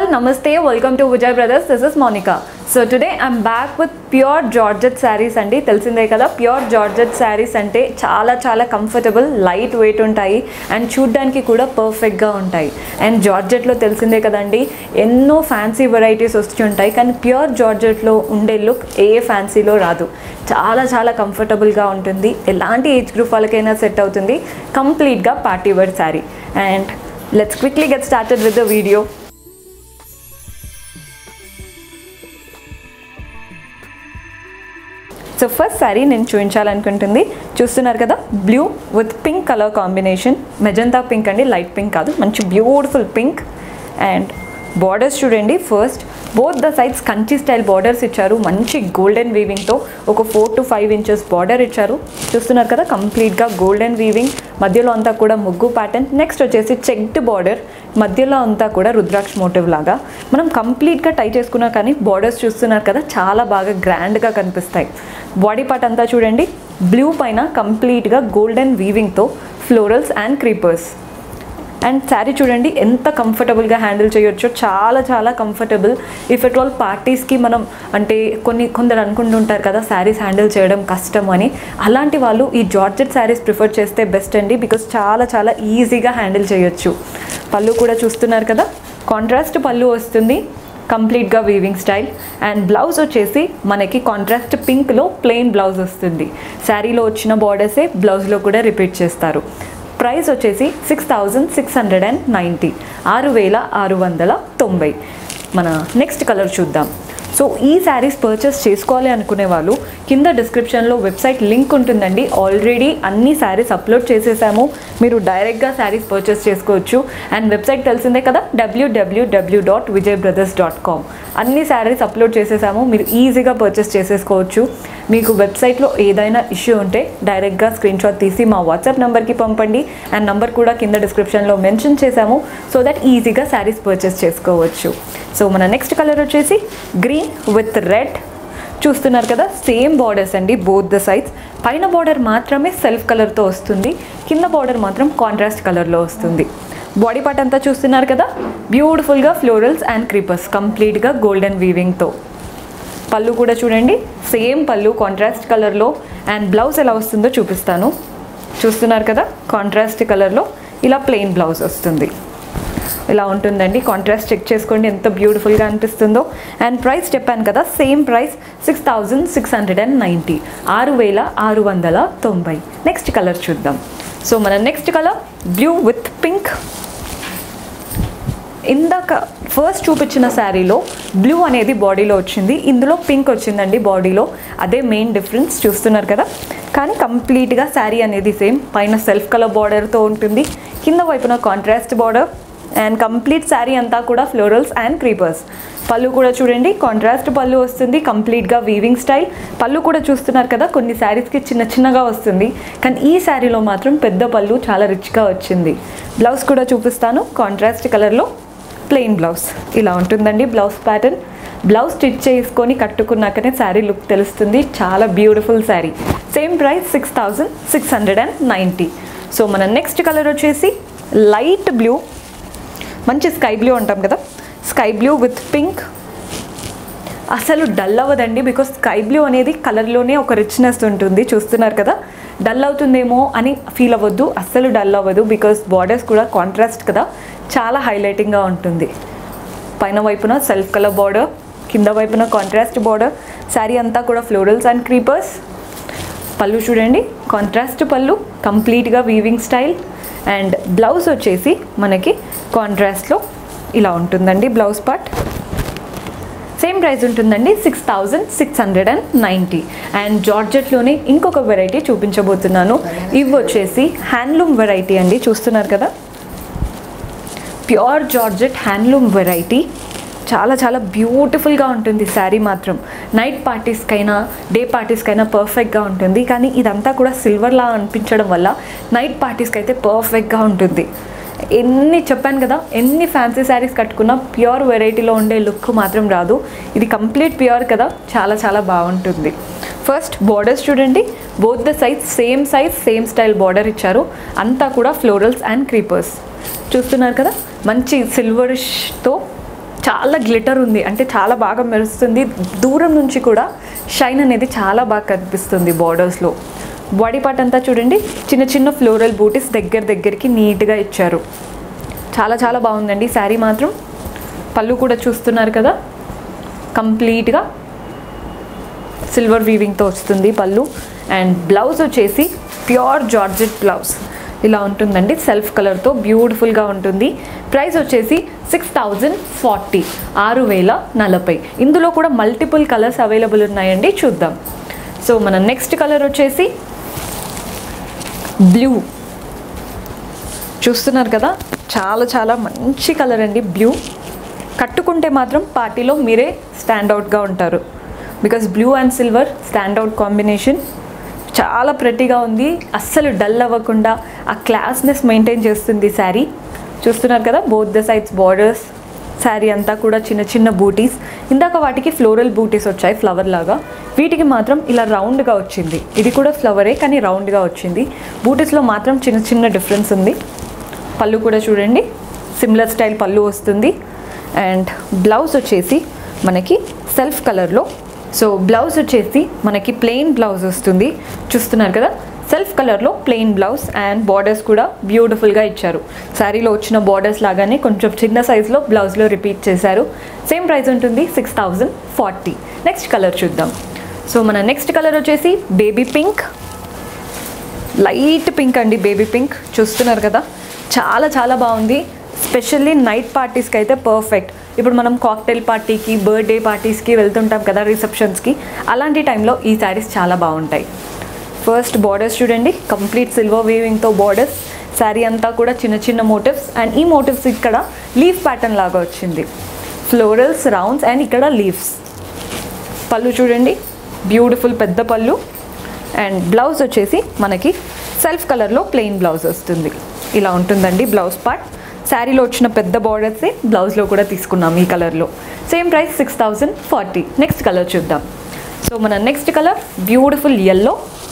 all నమస్తే welcome to Vijay brothers this is Monika so today I'm back with pure georgette sarees అండి తెలిసిందే కదా pure georgette sarees అంటే చాలా చాలా కంఫర్టబుల్ లైట్ వెయిట్ ఉంటాయి అండ్ చూడ్డానికి కూడా పర్ఫెక్ట్గా ఉంటాయి అండ్ జార్జెట్లో తెలిసిందే కదండి ఎన్నో ఫ్యాన్సీ వెరైటీస్ వస్తుంటాయి కానీ ప్యూర్ జార్జెట్లో ఉండే లుక్ ఏ ఫ్యాన్సీలో రాదు చాలా చాలా కంఫర్టబుల్గా ఉంటుంది ఎలాంటి ఏజ్ గ్రూప్ వాళ్ళకైనా సెట్ అవుతుంది కంప్లీట్గా party wear saree and let's quickly get started with the video so first saree నేను చూపించాలనుకుంటుంది చూస్తున్నారు కదా blue with pink colour combination magenta pink అండి లైట్ పింక్ కాదు మంచి బ్యూటిఫుల్ పింక్ అండ్ బార్డర్స్ చూడండి first both the sides Kanchi style borders ఇచ్చారు మంచి గోల్డెన్ వీవింగ్తో ఒక four to five inches border ఇచ్చారు చూస్తున్నారు కదా కంప్లీట్గా గోల్డెన్ వీవింగ్ మధ్యలో అంతా కూడా ముగ్గు ప్యాటర్న్ నెక్స్ట్ వచ్చేసి చెక్డ్ బార్డర్ మధ్యలో అంతా కూడా రుద్రాక్ష మోటివ్ లాగా మనం కంప్లీట్గా టై చేసుకున్నా కానీ బార్డర్స్ చూస్తున్నారు కదా చాలా బాగా గ్రాండ్గా కనిపిస్తాయి బాడీ పార్ట్ అంతా చూడండి బ్లూ పైన కంప్లీట్గా గోల్డెన్ వీవింగ్తో florals and creepers and saree చూడండి ఎంత కంఫర్టబుల్గా హ్యాండిల్ చేయొచ్చో చాలా చాలా కంఫర్టబుల్ ఇఫ్ ఎట్ ఆల్ పార్టీస్కి మనం అంటే కొన్ని కొందరు అనుకుంటుంటారు కదా శారీస్ హ్యాండిల్ చేయడం కష్టం అని అలాంటి వాళ్ళు ఈ జార్జెట్ శారీస్ ప్రిఫర్ చేస్తే బెస్ట్ అండి బికాస్ చాలా చాలా ఈజీగా హ్యాండిల్ చేయొచ్చు పళ్ళు కూడా చూస్తున్నారు కదా కాంట్రాస్ట్ పళ్ళు వస్తుంది కంప్లీట్గా వీవింగ్ స్టైల్ అండ్ బ్లౌజ్ వచ్చేసి మనకి కాంట్రాస్ట్ పింక్లో ప్లెయిన్ బ్లౌజ్ వస్తుంది శారీలో వచ్చిన బార్డర్సే బ్లౌజ్లో కూడా రిపీట్ చేస్తారు ప్రైస్ వచ్చేసి six thousand six hundred and ninety ఆరు వేల ఆరు వందల తొంభై మన నెక్స్ట్ కలర్ చూద్దాం సో ఈ శారీస్ పర్చేస్ చేసుకోవాలి అనుకునే వాళ్ళు కింద డిస్క్రిప్షన్లో వెబ్సైట్ లింక్ ఉంటుందండి ఆల్రెడీ అన్ని శారీస్ అప్లోడ్ చేసేసాము మీరు డైరెక్ట్గా శారీస్ పర్చేస్ చేసుకోవచ్చు అండ్ వెబ్సైట్ తెలిసిందే కదా డబ్ల్యూడబ్ల్యూడబ్ల్యూ dot Vijay brothers dot com అన్ని శారీస్ అప్లోడ్ చేసేసాము మీరు ఈజీగా పర్చేస్ చేసేసుకోవచ్చు మీకు వెబ్సైట్లో ఏదైనా ఇష్యూ ఉంటే డైరెక్ట్గా స్క్రీన్ షాట్ తీసి మా వాట్సాప్ నెంబర్కి పంపండి అండ్ నంబర్ కూడా కింద డిస్క్రిప్షన్లో మెన్షన్ చేశాము సో దట్ ఈజీగా శారీస్ పర్చేస్ చేసుకోవచ్చు సో మన నెక్స్ట్ కలర్ వచ్చేసి గ్రీన్ విత్ రెడ్ చూస్తున్నారు కదా సేమ్ బార్డర్స్ అండి బోత్ ద సైడ్స్ పైన బార్డర్ మాత్రమే సెల్ఫ్ కలర్తో వస్తుంది కింద బార్డర్ మాత్రం కాంట్రాస్ట్ కలర్లో వస్తుంది బాడీ పార్ట్ అంతా చూస్తున్నారు కదా బ్యూటిఫుల్గా ఫ్లోరల్స్ అండ్ క్రీపర్స్ కంప్లీట్గా గోల్డెన్ వీవింగ్తో పళ్ళు కూడా చూడండి సేమ్ పళ్ళు కాంట్రాస్ట్ కలర్లో అండ్ బ్లౌజ్ ఎలా వస్తుందో చూపిస్తాను చూస్తున్నారు కదా కాంట్రాస్ట్ కలర్లో ఇలా ప్లెయిన్ బ్లౌజ్ వస్తుంది ఇలా ఉంటుందండి కాంట్రాస్ట్ చెక్ చేసుకోండి ఎంత బ్యూటిఫుల్గా అనిపిస్తుందో అండ్ ప్రైస్ చెప్పాను కదా same price six thousand six hundred and ninety ఆరు వేల ఆరు వందల తొంభై నెక్స్ట్ కలర్ చూద్దాం సో మన next colour blue with pink ఇందాక ఫస్ట్ చూపించిన శారీలో బ్లూ అనేది బాడీలో వచ్చింది ఇందులో పింక్ వచ్చిందండి బాడీలో అదే మెయిన్ డిఫరెన్స్ చూస్తున్నారు కదా కానీ కంప్లీట్గా శారీ అనేది సేమ్ పైన సెల్ఫ్ కలర్ బార్డర్తో ఉంటుంది కింద వైపున contrast border and complete saree అంతా కూడా ఫ్లోరల్స్ అండ్ క్రీపర్స్ పళ్ళు కూడా చూడండి కాంట్రాస్ట్ పళ్ళు వస్తుంది కంప్లీట్గా వీవింగ్ స్టైల్ పళ్ళు కూడా చూస్తున్నారు కదా కొన్ని శారీస్కి చిన్న చిన్నగా వస్తుంది కానీ ఈ శారీలో మాత్రం పెద్ద పళ్ళు చాలా రిచ్గా వచ్చింది బ్లౌజ్ కూడా చూపిస్తాను కాంట్రాస్ట్ కలర్లో ప్లెయిన్ బ్లౌజ్ ఇలా ఉంటుందండి బ్లౌజ్ ప్యాటర్న్ బ్లౌజ్ స్టిచ్ చేసుకొని కట్టుకున్నాకనే శారీ లుక్ తెలుస్తుంది చాలా beautiful saree same price six thousand six hundred and ninety so మన నెక్స్ట్ కలర్ వచ్చేసి లైట్ బ్లూ మంచి స్కై బ్లూ అంటాం కదా స్కై బ్లూ విత్ పింక్ అసలు డల్ అవ్వదండి బికాస్ స్కై బ్లూ అనేది కలర్లోనే ఒక రిచ్నెస్ ఉంటుంది చూస్తున్నారు కదా డల్ అవుతుందేమో అని ఫీల్ అవ్వద్దు అస్సలు డల్ అవ్వదు బికాస్ బార్డర్స్ కూడా కాంట్రాస్ట్ కదా చాలా హైలైటింగ్గా ఉంటుంది పైన వైపున సెల్ఫ్ కలర్ బార్డర్ కింద వైపున కాంట్రాస్ట్ బార్డర్ శారీ అంతా కూడా ఫ్లోరల్స్ అండ్ క్రీపర్స్ పళ్ళు చూడండి కాంట్రాస్ట్ పళ్ళు కంప్లీట్గా వీవింగ్ స్టైల్ అండ్ బ్లౌజ్ వచ్చేసి మనకి కాంట్రాస్ట్లో ఇలా ఉంటుందండి బ్లౌజ్ పార్ట్ సేమ్ ప్రైస్ ఉంటుందండి six thousand six hundred and ninety and జార్జెట్లోనే ఇంకొక వెరైటీ చూపించబోతున్నాను ఇవి వచ్చేసి హ్యాండ్లూమ్ వెరైటీ అండి చూస్తున్నారు కదా ప్యూర్ జార్జెట్ హ్యాండ్లూమ్ వెరైటీ చాలా చాలా బ్యూటిఫుల్గా ఉంటుంది శారీ మాత్రం నైట్ పార్టీస్కైనా డే పార్టీస్కైనా పర్ఫెక్ట్గా ఉంటుంది కానీ ఇదంతా కూడా సిల్వర్లా అనిపించడం వల్ల నైట్ పార్టీస్కి అయితే పర్ఫెక్ట్గా ఉంటుంది ఎన్ని చెప్పాను కదా ఎన్ని ఫ్యాన్సీ శారీస్ కట్టుకున్నా ప్యూర్ వెరైటీలో ఉండే లుక్ మాత్రం రాదు ఇది కంప్లీట్ ప్యూర్ కదా చాలా చాలా బాగుంటుంది ఫస్ట్ బార్డర్స్ చూడండి both the size same size same style border ఇచ్చారు అంతా కూడా ఫ్లోరల్స్ అండ్ క్రీపర్స్ చూస్తున్నారు కదా మంచి సిల్వరిష్తో చాలా గ్లిటర్ ఉంది అంటే చాలా బాగా మెరుస్తుంది దూరం నుంచి కూడా షైన్ అనేది చాలా బాగా కనిపిస్తుంది బార్డర్స్లో బాడీ పార్ట్ అంతా చూడండి చిన్న చిన్న ఫ్లోరల్ బూటీస్ దగ్గర దగ్గరికి నీట్గా ఇచ్చారు చాలా చాలా బాగుందండి శారీ మాత్రం పళ్ళు కూడా చూస్తున్నారు కదా కంప్లీట్గా సిల్వర్ వీవింగ్తో వస్తుంది పళ్ళు అండ్ బ్లౌజ్ వచ్చేసి ప్యూర్ జార్జెట్ బ్లౌజ్ ఇలా ఉంటుందండి సెల్ఫ్ కలర్తో బ్యూటిఫుల్గా ఉంటుంది ప్రైస్ వచ్చేసి సిక్స్ థౌజండ్ ఫార్టీ ఆరు వేల నలభై ఇందులో కూడా మల్టిపుల్ కలర్స్ అవైలబుల్ ఉన్నాయండి చూద్దాం సో మన నెక్స్ట్ కలర్ వచ్చేసి బ్లూ చూస్తున్నారు కదా చాలా చాలా మంచి కలర్ అండి బ్లూ కట్టుకుంటే మాత్రం పార్టీలో మీరే స్టాండ్ అవుట్గా ఉంటారు because blue and silver stand out combination చాలా ప్రెట్టిగా ఉంది అస్సలు డల్ అవ్వకుండా ఆ క్లాస్నెస్ మెయింటైన్ చేస్తుంది శారీ చూస్తున్నారు కదా both the sides borders saree అంతా కూడా చిన్న చిన్న బూటీస్ ఇందాక వాటికి ఫ్లోరల్ బూటీస్ వచ్చాయి ఫ్లవర్ లాగా వీటికి మాత్రం ఇలా రౌండ్గా వచ్చింది ఇది కూడా ఫ్లవరే కానీ రౌండ్గా వచ్చింది బూటీస్లో మాత్రం చిన్న చిన్న డిఫరెన్స్ ఉంది పళ్ళు కూడా చూడండి సిమిలర్ స్టైల్ పళ్ళు వస్తుంది అండ్ బ్లౌజ్ వచ్చేసి మనకి సెల్ఫ్ కలర్లో సో బ్లౌజ్ వచ్చేసి మనకి ప్లెయిన్ బ్లౌజ్ వస్తుంది చూస్తున్నారు కదా సెల్ఫ్ కలర్లో ప్లెయిన్ బ్లౌజ్ అండ్ బార్డర్స్ కూడా బ్యూటిఫుల్గా ఇచ్చారు శారీలో వచ్చిన బార్డర్స్ లాగానే కొంచెం చిన్న సైజులో బ్లౌజ్లో రిపీట్ చేశారు సేమ్ ప్రైస్ ఉంటుంది six thousand forty next colour చూద్దాం సో మన నెక్స్ట్ కలర్ వచ్చేసి బేబీ పింక్ లైట్ పింక్ అండి బేబీ పింక్ చూస్తున్నారు కదా చాలా చాలా బాగుంది స్పెషల్లీ నైట్ పార్టీస్కి అయితే పర్ఫెక్ట్ ఇప్పుడు మనం కాక్టైల్ పార్టీకి బర్త్డే పార్టీస్కి వెళ్తుంటాం కదా రిసెప్షన్స్కి అలాంటి టైంలో ఈ శారీస్ చాలా బాగుంటాయి ఫస్ట్ బార్డర్స్ చూడండి కంప్లీట్ సిల్వర్ వీవింగ్తో బార్డర్స్ శారీ అంతా కూడా చిన్న చిన్న మోటివ్స్ అండ్ ఈ మోటివ్స్ ఇక్కడ లీఫ్ ప్యాటర్న్ లాగా వచ్చింది ఫ్లోరల్స్ రౌండ్స్ అండ్ ఇక్కడ లీవ్స్ పళ్ళు చూడండి బ్యూటిఫుల్ పెద్ద పళ్ళు అండ్ బ్లౌజ్ వచ్చేసి మనకి సెల్ఫ్ కలర్లో ప్లెయిన్ బ్లౌజ్ వస్తుంది ఇలా ఉంటుందండి బ్లౌజ్ పార్ట్ శారీలో వచ్చిన పెద్ద బార్డర్సే బ్లౌజ్లో కూడా తీసుకున్నాం ఈ కలర్లో same price six thousand forty next colour చూద్దాం సో మన నెక్స్ట్ కలర్ బ్యూటిఫుల్ ఎల్లో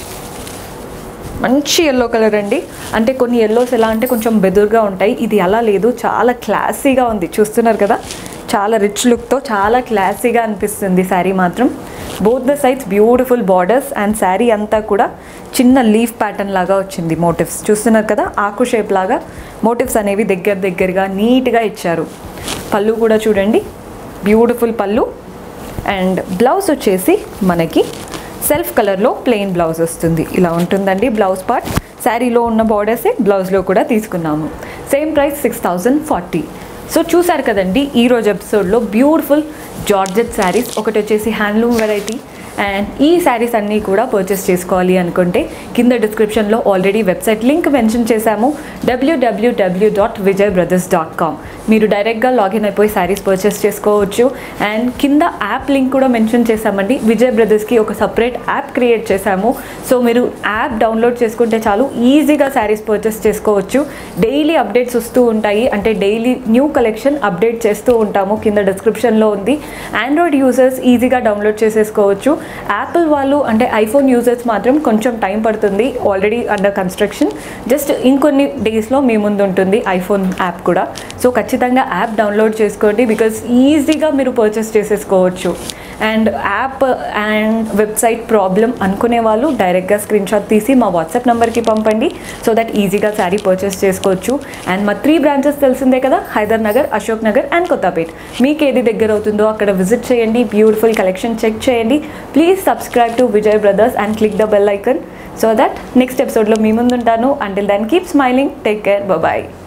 మంచి ఎల్లో కలర్ అండి అంటే కొన్ని ఎల్లోస్ ఎలా అంటే కొంచెం బెదురుగా ఉంటాయి ఇది అలా లేదు చాలా క్లాసీగా ఉంది చూస్తున్నారు కదా చాలా రిచ్ లుక్తో చాలా క్లాసీగా అనిపిస్తుంది శారీ మాత్రం both the sides beautiful borders and sari అంతా కూడా చిన్న లీఫ్ ప్యాటర్న్ లాగా వచ్చింది మోటివ్స్ చూస్తున్నారు కదా ఆకు షేప్ లాగా మోటివ్స్ అనేవి దగ్గర దగ్గరగా నీట్గా ఇచ్చారు పళ్ళు కూడా చూడండి బ్యూటిఫుల్ పళ్ళు అండ్ బ్లౌజ్ వచ్చేసి మనకి సెల్ఫ్ కలర్లో ప్లెయిన్ బ్లౌజ్ వస్తుంది ఇలా ఉంటుందండి బ్లౌజ్ పార్ట్ శారీలో ఉన్న బార్డర్సే బ్లౌజ్లో కూడా తీసుకున్నాము same price six thousand forty so చూసారు కదండి ఈరోజు ఎపిసోడ్లో బ్యూటిఫుల్ జార్జెట్ శారీస్ ఒకటి వచ్చేసి హ్యాండ్లూమ్ వెరైటీ అండ్ ఈ శారీస్ అన్నీ కూడా పర్చేస్ చేసుకోవాలి అనుకుంటే కింద డిస్క్రిప్షన్లో ఆల్రెడీ వెబ్సైట్ లింక్ మెన్షన్ చేశాము W W W dot Vijay brothers dot com మీరు డైరెక్ట్గా లాగిన్ అయిపోయి శారీస్ పర్చేస్ చేసుకోవచ్చు అండ్ కింద యాప్ లింక్ కూడా మెన్షన్ చేశామండి విజయ్ బ్రదర్స్కి ఒక సపరేట్ యాప్ క్రియేట్ చేశాము సో మీరు యాప్ డౌన్లోడ్ చేసుకుంటే చాలు ఈజీగా శారీస్ పర్చేస్ చేసుకోవచ్చు డైలీ అప్డేట్స్ వస్తూ ఉంటాయి అంటే డైలీ న్యూ కలెక్షన్ అప్డేట్ చేస్తూ ఉంటాము కింద డిస్క్రిప్షన్లో ఉంది ఆండ్రాయిడ్ యూజర్స్ ఈజీగా డౌన్లోడ్ చేసేసుకోవచ్చు యాపిల్ వాళ్ళు అంటే ఐఫోన్ యూజర్స్ మాత్రం కొంచెం టైం పడుతుంది ఆల్రెడీ అండర్ కన్స్ట్రక్షన్ జస్ట్ ఇంకొన్ని డేస్లో మీ ముందు ఉంటుంది ఐఫోన్ యాప్ కూడా సో ఖచ్చితంగా యాప్ డౌన్లోడ్ చేసుకోండి బికాస్ ఈజీగా మీరు పర్చేస్ చేసేసుకోవచ్చు and app and website problem అనుకునే వాళ్ళు డైరెక్ట్గా స్క్రీన్ షాట్ తీసి మా వాట్సాప్ నెంబర్కి పంపండి సో దట్ ఈజీగా శారీ పర్చేస్ చేసుకోవచ్చు అండ్ మా త్రీ బ్రాంచెస్ తెలిసిందే కదా హైదర్ నగర్ అశోక్ నగర్ అండ్ కొత్తపేట్ మీకు ఏది దగ్గర అవుతుందో అక్కడ విజిట్ చేయండి బ్యూటిఫుల్ కలెక్షన్ చెక్ చేయండి please subscribe to Vijay brothers and click the bell icon so that next ఎపిసోడ్లో మీ ముందుంటాను until then keep smiling take care bye